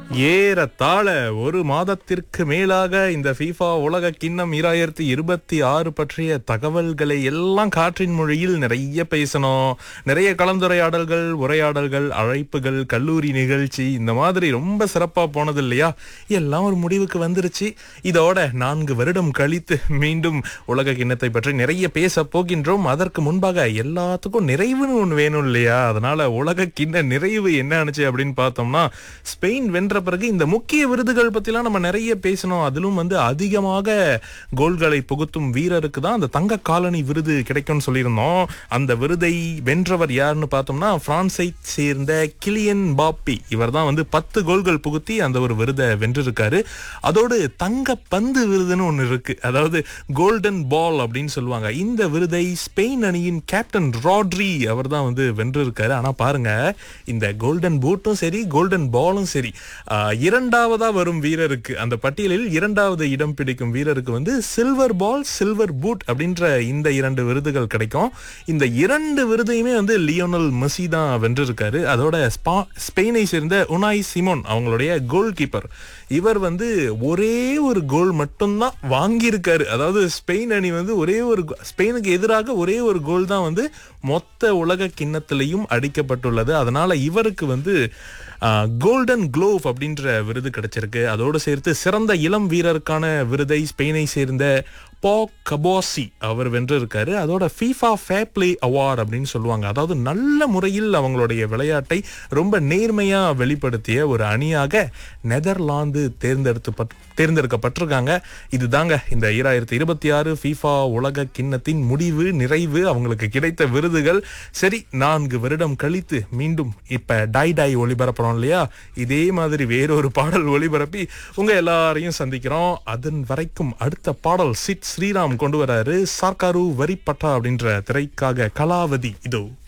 ஏறத்தாழ ஒரு மாதத்திற்கு மேலாக இந்த FIFA உலக கிண்ணம் ஈராயிரத்தி இருபத்தி ஆறு பற்றிய தகவல்களை எல்லாம் காற்றின் மொழியில் நிறைய பேசணும் நிறைய கலந்துரையாடல்கள் உரையாடல்கள் அழைப்புகள் கல்லூரி நிகழ்ச்சி இந்த மாதிரி ரொம்ப சிறப்பா போனது இல்லையா எல்லாம் ஒரு முடிவுக்கு வந்துருச்சு இதோட நான்கு வருடம் கழித்து மீண்டும் உலக கிண்ணத்தை பற்றி நிறைய பேச போகின்றோம் அதற்கு முன்பாக எல்லாத்துக்கும் நிறைவுன்னு ஒன்று வேணும் இல்லையா அதனால உலக கிண்ண நிறைவு என்ன ஆனுச்சு அப்படின்னு பார்த்தோம்னா ஸ்பெயின் வென்ற பிறகு இந்த முக்கிய விருதுகள் பத்திலாம் நம்ம நிறைய பேசணும் அதிலும் வந்து அதிகமாக கோல்களை புகுத்தும் வீரருக்கு தான் அந்த தங்க காலனி விருது கிடைக்கும்னு சொல்லியிருந்தோம் அந்த விருதை வென்றவர் யாருன்னு பார்த்தோம்னா பிரான்ஸை சேர்ந்த கிலியன் பாப்பி இவர் தான் வந்து பத்து கோல்கள் புகுத்தி அந்த ஒரு விருதை வென்றிருக்காரு அதோடு தங்க பந்து விருதுன்னு ஒன்று இருக்கு அதாவது கோல்டன் பால் அப்படின்னு சொல்லுவாங்க இந்த விருதை ஸ்பெயின் அணியின் கேப்டன் ராட்ரி அவர் தான் வந்து வென்றிருக்காரு ஆனா பாருங்க இந்த கோல்டன் பூட்டும் சரி கோல்டன் பாலும் சரி ஆஹ், இரண்டாவதா வரும் வீரருக்கு அந்த பட்டியலில் இரண்டாவது இடம் பிடிக்கும் வீரருக்கு வந்து சில்வர் பால் சில்வர் பூட் அப்படின்ற இந்த இரண்டு விருதுகள் கிடைக்கும் இந்த இரண்டு விருதையுமே வந்து லியோனல் மெஸ்ஸி தான் வென்றிருக்காரு அதோட ஸ்பா ஸ்பெயினை சேர்ந்த உனாய் சிமோன் அவங்களுடைய கோல் கீப்பர் இவர் வந்து ஒரே ஒரு கோல் மட்டும்தான் வாங்கியிருக்காரு அதாவது ஸ்பெயின் அணி வந்து ஒரே ஒரு கோ- ஸ்பெயினுக்கு எதிராக ஒரே ஒரு கோல் தான் வந்து மொத்த உலக கிண்ணத்திலையும் அடிக்கப்பட்டுள்ளது அதனால இவருக்கு வந்து கோல்டன் க்ளோவ் அப்படின்ற விருது கிடைச்சிருக்கு அதோடு சேர்த்து சிறந்த இளம் வீரருக்கான விருதை ஸ்பெயினை சேர்ந்த பா கபோசி அவர் வென்றிருக்காரு அதோட ஃபீஃபா ஃபேர் பிளே அவார்ட் அப்படின்னு சொல்லுவாங்க அதாவது நல்ல முறையில் அவங்களுடைய விளையாட்டை ரொம்ப நேர்மையா வெளிப்படுத்திய ஒரு அணியாக நெதர்லாந்து தேர்ந்தெடுத்து தேர்ந்தெடுக்கப்பட்டிருக்காங்க இதுதாங்க இந்த ஈராயிரத்தி இருபத்தி ஆறு ஃபீஃபா உலக கிண்ணத்தின் முடிவு நிறைவு அவங்களுக்கு கிடைத்த விருதுகள் சரி நான்கு வருடம் கழித்து மீண்டும் இப்ப டை டை ஒளிபரப்புறோம் இல்லையா இதே மாதிரி வேறொரு பாடல் ஒளிபரப்பி உங்க எல்லாரையும் சந்திக்கிறோம் அதன் வரைக்கும் அடுத்த பாடல் சிட் ஸ்ரீராம் கொண்டு வராரு சார்காரு வரிப்பட்டா அப்படின்ற திரைக்காக கலாவதி இதோ